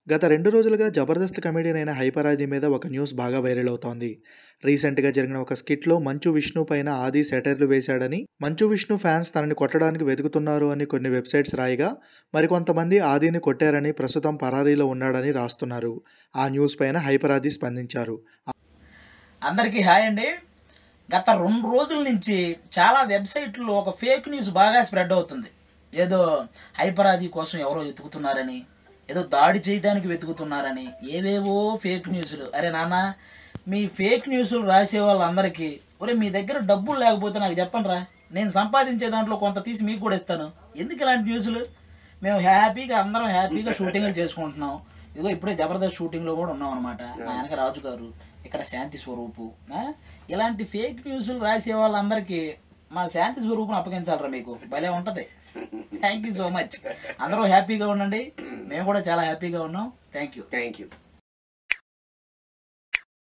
గత రెండు రోజులుగా జబర్దస్త్ కమెడియన్ అయిన హైపర్ ఆది మీద ఒక న్యూస్ బాగా వైరల్ అవుతోంది రీసెంట్గా జరిగిన ఒక స్కిట్లో మంచు విష్ణు పైన ఆది సెటైర్లు వేశాడని మంచు విష్ణు ఫ్యాన్స్ తనని కొట్టడానికి వెతుకుతున్నారు అని కొన్ని వెబ్సైట్స్ రాయగా మరికొంతమంది ఆదిని కొట్టారని ప్రస్తుతం పరారీలో ఉన్నాడని రాస్తున్నారు ఆ న్యూస్ పైన హైపర్ ఆది స్పందించారు అందరికీ హాయ్ అండి గత రెండు రోజుల నుంచి చాలా వెబ్సైట్లో ఒక ఫేక్ న్యూస్ బాగా స్ప్రెడ్ అవుతుంది ఏదో హైపరాది కోసం ఎవరో వెతుకుతున్నారని ఏదో దాడి చేయడానికి వెతుకుతున్నారని ఏవేవో ఫేక్ న్యూస్లు అరే నాన్న మీ ఫేక్ న్యూస్లు రాసే వాళ్ళందరికీ ఒరే మీ దగ్గర డబ్బులు లేకపోతే నాకు చెప్పండి రా నేను సంపాదించే దాంట్లో కొంత తీసి మీకు కూడా ఇస్తాను ఎందుకు ఇలాంటి న్యూస్లు మేము హ్యాపీగా అందరం హ్యాపీగా షూటింగ్లు చేసుకుంటున్నాం ఇదిగో ఇప్పుడే జబర్దస్త్ షూటింగ్లో కూడా ఉన్నాం అనమాట నా వెనక రాజు గారు ఇక్కడ శాంతి స్వరూపు ఆ? ఇలాంటి ఫేక్ న్యూస్లు రాసే వాళ్ళందరికీ మా శాంతి స్వరూపును అప్పగించాలరా మీకు భలే ఉంటది థ్యాంక్ యూ సో మచ్ అందరూ హ్యాపీగా ఉండండి మేము కూడా చాలా హ్యాపీగా ఉన్నాం థ్యాంక్ యూ థ్యాంక్ యూ